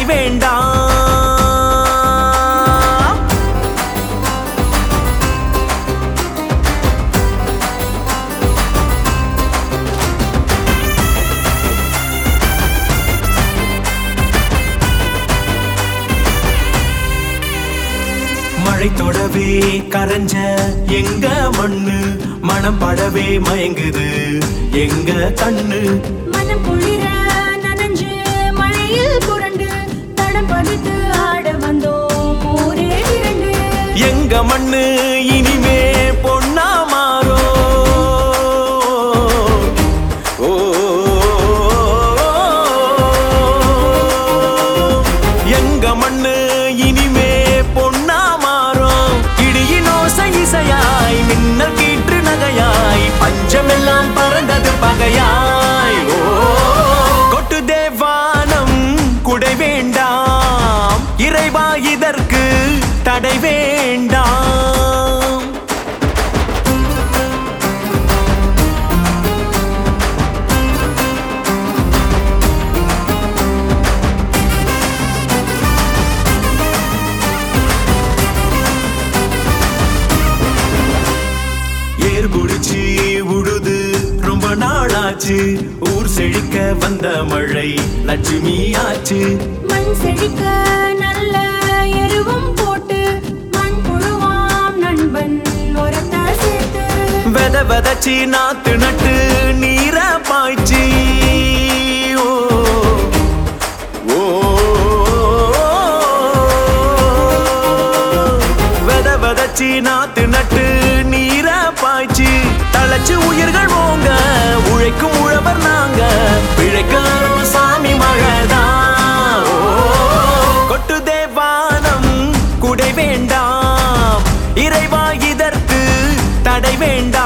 தடை வேண்டாம் மழை தொடவே கரைஞ்ச எங்க மண்ணு மனம் படவே மயங்குது எங்க கண்ணு மனம் குளிர நனைஞ்சு மழையில் புரண்டு தடம் பதித்து ஆட வந்தோம் ஊரே திரண்டு எங்க மண்ணு இனிமே பொன்னா மாறோ ஓ, எங்க மண்ணு இனிமே பொன்னா மாறும் இடியின் ஓசை இசையாய் மின்னல் கீற்று நகையாய் பஞ்சமெல்லாம் பறந்தது பகையாய் ஓ கொட்டு தேவானம் குடை வேண்டாம் இறைவா இதற்கு தடை வேண்டாம் ஏர் குடிச்சு உழுது ரொம்ப நாளாச்சு ஊர் செழிக்க வந்த மழை லட்சுமி ஆச்சு மண் செழிக்க நல்ல எருவும் போட்டு மண் புழுவாம் நண்பன் உரத்த சேர்த்து வெத வெதச்சி நாத்து நட்டு நீர பாய்ச்சி ஓ, ஓ, வெத வெதச்சி நாத்து நட்டு நீர பாய்ச்சி தளச்சு உயிர்கள் ஓங்க உழைக்கும் உழவர் நாங்க பிழைக்காரோ சாமி மழைதான் ஓ, கொட்டு தேவானம் குடை வேண்டாம் இறைவா இதற்கு தடை வேண்டாம்